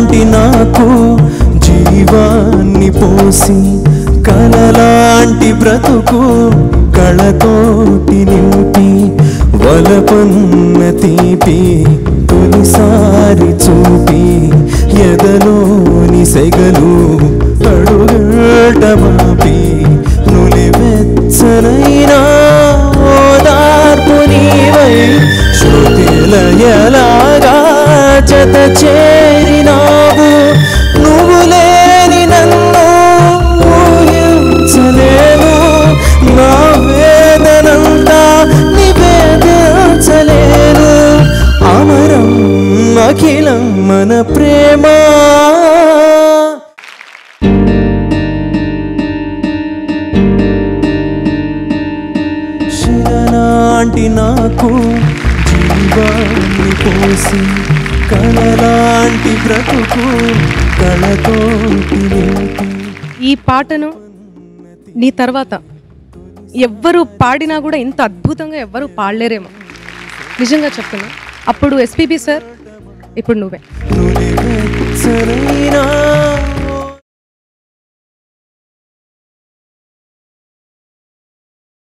శిలలాంటి నాకు జీవాన్ని పోసి కలలాంటి బ్రతుకు కళతోటి నింపి వలపన్న తీపి తొలిసారి చూపి ఎదలోని సెగలు అడుగట మాపి నులివెచ్చనైనా ఓదార్పు నీవై శృతిలయలాగా జత చేరినావు నువ్వు లేని నన్ను ఊహించలేను నా వేదనంతా నివేదించలేను అమరం అఖిలం మన ప్రేమ శిలలాంటి నాకు జీవాన్ని పోసి కలలాంటి బ్రతుకు కళతోటి నింపి ఈ పాటను నీ తర్వాత ఎవ్వరు పాడినా కూడా ఇంత అద్భుతంగా ఎవ్వరు పాడలేరేమో నిజంగా చెప్తున్నా అప్పుడు ఎస్పీబీ సార్ ఇప్పుడు నువ్వే నులివెచ్చనైనా